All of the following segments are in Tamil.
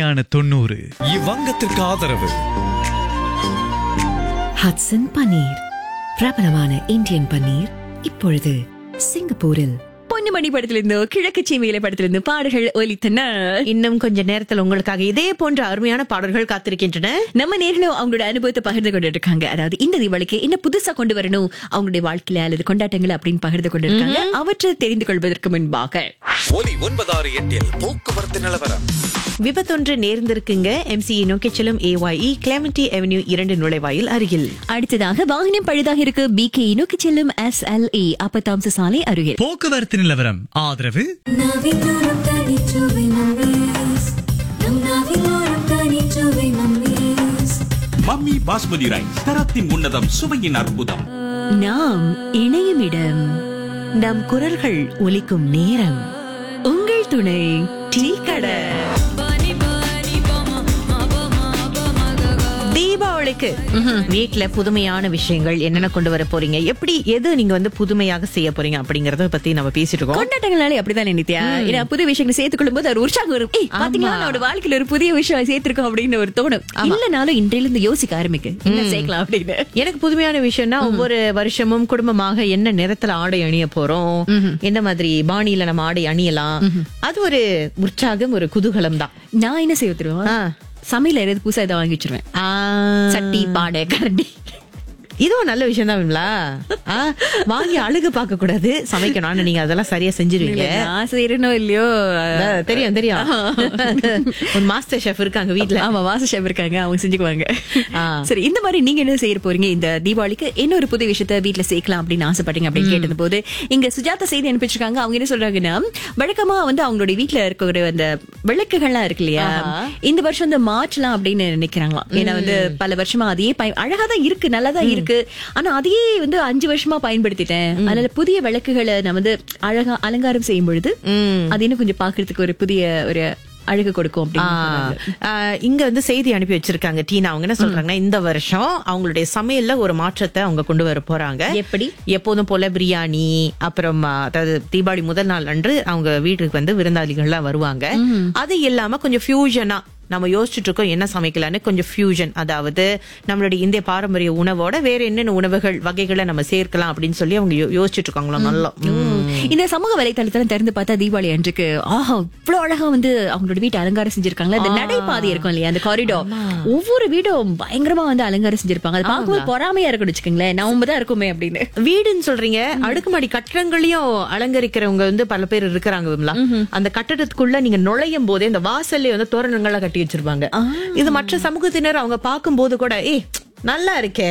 இனிமையான தொண்ணூறு இவ்வங்கத்திற்கு ஆதரவு ஹட்சன் பன்னீர் பிரபலமான இந்தியன் பன்னீர் இப்பொழுது சிங்கப்பூரில் பொன்னுமணி படத்திலிருந்து கிழக்கு சீமையில படத்திலிருந்து பாடல்கள் ஒலித்தன இன்னும் கொஞ்ச நேரத்தில் உங்களுக்காக இதே போன்ற அருமையான பாடல்கள் காத்திருக்கின்றன நம்ம நேர்களும் அவங்களோட அனுபவத்தை பகிர்ந்து கொண்டு இருக்காங்க அதாவது இந்த தீபாவளிக்கு என்ன புதுசா கொண்டு வரணும் அவங்களுடைய வாழ்க்கையில அல்லது கொண்டாட்டங்கள் அப்படின்னு பகிர்ந்து கொண்டு இருக்காங்க அவற்றை தெரிந்து கொள்வதற்கு முன்பாக ஒலி ஒன்பதாறு எட்டில் போக்குவரத்து நிலவரம் விபத்தொன்று நேர்ந்திருக்குங்க எம்சிஇ நோக்கி செல்லும் ஏஒய்இ கிளெமெண்டி அவென்யூ இரண்டு நுழைவாயில் அருகில் அடுத்ததாக வாகனம் பழுதாக இருக்கு பிகே நோக்கி செல்லும் எஸ் எல் ஏ அப்பத்தாம்ச சாலை அருகில் போக்குவரத்து நிலவரம் ஆதரவு நாவிலோரம் தனிச்சுவை மம்மீஸ் நம் நாவிலோரம் தனிச்சுவை மம்மீஸ் மம்மி பாஸ்மதி ரைஸ் தரத்தின் உன்னதம் சுவையின் அற்புதம் நாம் இணையும் இடம் நம் குரல்கள் ஒலிக்கும் நேரம் உங்கள் துணை டீ கடை தீபாவளிக்கு வீட்ல புதுமையான விஷயங்கள் என்னென்ன கொண்டு வர போறீங்க எப்படி எது நீங்க வந்து புதுமையாக செய்ய போறீங்க அப்படிங்கறத பத்தி நம்ம பேசிட்டு இருக்கோம் கொண்டாட்டங்களாலே அப்படிதான் நினைத்தியா ஏன்னா புது விஷயங்களை சேர்த்துக் கொள்ளும் போது ஒரு உற்சாகம் வரும் ஏய் பாத்தீங்களா நம்மளோட வாழ்க்கையில ஒரு புதிய விஷயம் சேர்த்திருக்கோம் அப்படின்னு ஒரு தோணும் இல்லனாலும் இன்றையில இருந்து யோசிக்க ஆரம்பிக்கு என்ன சேர்க்கலாம் அப்படின்னு எனக்கு புதுமையான விஷயம்னா ஒவ்வொரு வருஷமும் குடும்பமாக என்ன நிறத்துல ஆடை அணிய போறோம் என்ன மாதிரி பாணியில நம்ம ஆடை அணியலாம் அது ஒரு உற்சாகம் ஒரு குதூகலம் தான் நான் என்ன செய்ய தெரியுமா சமையல ஏதாவது புதுசா ஏதாவது வாங்கி வச்சிருவேன் சட்டி பாடை கரண்டி இதுவும் நல்ல விஷயம் தான் விமலா ஆ, வாங்கி அழுகு பார்க்க கூடாது சமைக்கணும் ஆனா நீங்க அதெல்லாம் சரியா செஞ்சிருவீங்க நான் செய்யறனோ இல்லையோ அஹ், தெரியும் தெரியும் ஒரு மாஸ்டர் ஷெஃப் இருக்காங்க வீட்ல ஆமா வாச ஷெஃப் இருக்காங்க அவங்க செஞ்சுக்குவாங்க ஆ. சரி இந்த மாதிரி நீங்க என்ன செய்ய போறீங்க இந்த தீபாவளிக்கு என்ன ஒரு புது விஷயத்த வீட்ல சேர்க்கலாம் அப்படின்னு ஆசைப்பட்டீங்க அப்படின்னு கேட்டது போது இங்க சுஜாதா செய்தி அனுப்பிச்சிருக்காங்க அவங்க என்ன சொல்றாங்கன்னா வழக்கமா வந்து அவங்களுடைய வீட்ல இருக்கிற அந்த விளக்குகள்லாம் இருக்கு இல்லையா இந்த வருஷம் வந்து மாற்றலாம் அப்படின்னு நினைக்கிறாங்களாம் ஏன்னா வந்து பல வருஷமா அதையே பயன் அழகா தான் இருக்கு நல்லா தான் இருக்கு ஆனா அதையே வந்து அஞ்சு வருஷமா பயன்படுத்திட்டேன் அதனால புதிய விளக்குகளை நான் வந்து அழகா அலங்காரம் செய்யும் பொழுது அது இன்னும் கொஞ்சம் பாக்குறதுக்கு ஒரு புதிய ஒரு அழகு கொடுக்கும் அப்படின்னு சொன்னாங்க. ஆ, இங்க வந்து செய்தி அனுப்பி வச்சிருக்காங்க டீனா அவங்க என்ன சொல்றாங்கன்னா இந்த வருஷம் அவங்களுடைய சமையல்ல ஒரு மாற்றத்தை அவங்க கொண்டு வர போறாங்க எப்படி? எப்போதும் போல பிரியாணி அப்புறம் ஆ, அதாவது தீபாவளி முதல் நாள் அன்று அவங்க வீட்டுக்கு வந்து விருந்தாளிகள்லாம் வருவாங்க அது இல்லாம கொஞ்சம் ஃபியூஷனா நம்ம யோசிச்சுட்டு இருக்கோம் என்ன சமைக்கலாம்னு கொஞ்சம் ஃபியூஷன் அதாவது நம்மளுடைய இந்திய பாரம்பரிய உணவோட வேற என்னென்ன உணவுகள் வகைகளை நம்ம சேர்க்கலாம் அப்படின்னு சொல்லி அவங்க யோ- யோசிச்சுட்டு இருக்காங்களா நல்லா ம். இந்த சமூக வலைத்தளத்துல திறந்து பார்த்தா தீபாவளி அன்றைக்கு ஆஹா இவ்வளவு அழகா வந்து அவங்களோட வீட்டு அலங்காரம் செஞ்சிருக்காங்களா இந்த நடைபாதை இருக்கும் இல்லையா அந்த காரிடோர் ஒவ்வொரு வீடும் பயங்கரமா வந்து அலங்காரம் செஞ்சிருப்பாங்க அதை பார்க்கும்போது பொறாமையா இருக்கும் வச்சுக்கோங்களேன் நம்ம தான் இருக்குமே அப்படின்னு வீடுன்னு சொல்றீங்க அடுக்குமாடி கட்டடங்களையும் அலங்கரிக்கிறவங்க வந்து பல பேர் இருக்கிறாங்க விமலா அந்த கட்டடத்துக்குள்ள நீங்க நுழையும் போதே இந்த வாசல்லே வந்து தோரணங்கள்லாம் கட்டி வச்சிருப்பாங்க இது மற்ற சமூகத்தினர் அவங்க பார்க்கும்போது கூட ஏய் நல்லா இருக்கே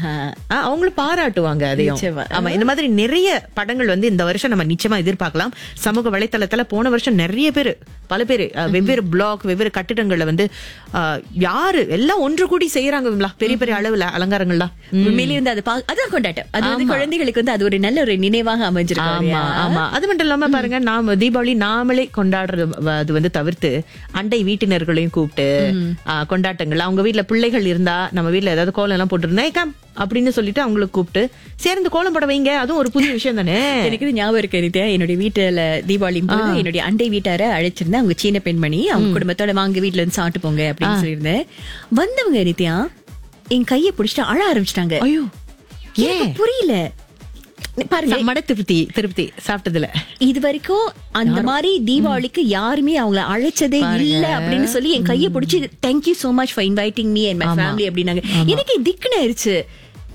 ஆ, அவங்களும் பாராட்டுவாங்க அதையும் நிச்சயமா. ஆமா இந்த மாதிரி நிறைய படங்கள் வந்து இந்த வருஷம் நம்ம நிச்சயமா எதிர்பார்க்கலாம் சமூக வலைத்தளத்துல போன வருஷம் நிறைய பேர் பல பேர் வெவ்வேறு பிளாக் வெவ்வேறு கட்டிடங்கள்ல வந்து ஆ, யாரு எல்லாம் ஒன்று கூடி செய்யறாங்க விமலா பெரிய பெரிய அளவுல அலங்காரங்கள்லாம் உண்மையிலேயே வந்து அது பா- அதான் கொண்டாட்டம் அது வந்து குழந்தைகளுக்கு வந்து அது ஒரு நல்ல ஒரு நினைவாக அமைஞ்சிருக்கும் ஆமா இல்லையா? ஆமா அது மட்டும் இல்லாம பாருங்க நாம தீபாவளி நாமளே கொண்டாடுறது வ- அது வந்து தவிர்த்து அண்டை வீட்டினர்களையும் கூப்பிட்டு ஆ, கொண்டாட்டங்கள் அவங்க வீட்ல பிள்ளைகள் இருந்தா நம்ம வீட்ல ஏதாவது கோலம் எல்லாம் போட்டுருந்தா "ஏய், கம் அப்படின்னு சொல்லிட்டு அவங்களுக்கு கூப்பிட்டு சேர்ந்து கோலம் போட வைங்க அதுவும் ஒரு புதிய விஷயம் தானே எனக்கு இது ஞாபகம் இருக்கு நித்யா என்னுடைய வீட்டுல தீபாவளி போது என்னுடைய அண்டை வீட்டார அழைச்சிருந்தேன் அவங்க சீன பெண்மணி அவங்க குடும்பத்தோட வாங்க வீட்டுல இருந்து சாப்பிட்டு போங்க அப்படின்னு சொல்லியிருந்தேன் வந்தவங்க நித்யா என் கையை பிடிச்சிட்டு அழ ஆரம்பிச்சிட்டாங்க ஐயோ எனக்கு புரியல பாருங்க மட திருப்தி திருப்தி சாப்பிட்டதுல இது வரைக்கும் அந்த மாதிரி தீபாவளிக்கு யாருமே அவங்கள அழைச்சதே இல்ல அப்படின்னு சொல்லி என் கையை பிடிச்சி thank you so much for inviting me and my family அப்படின்னாங்க எனக்கு திக்குன்னு ஆயிருச்சு